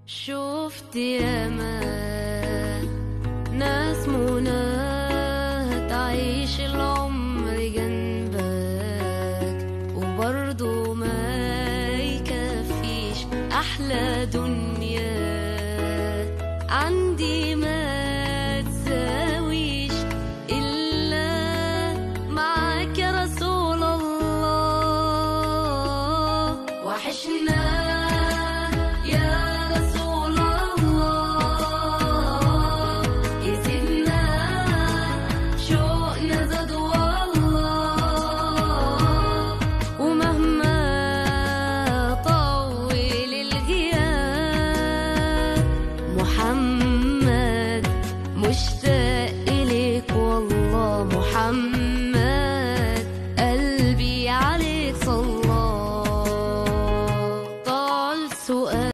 شفت ياما ناس منى تعيش العمر جنبك وبرضه ما يكفيش أحلى دنيا عندي ما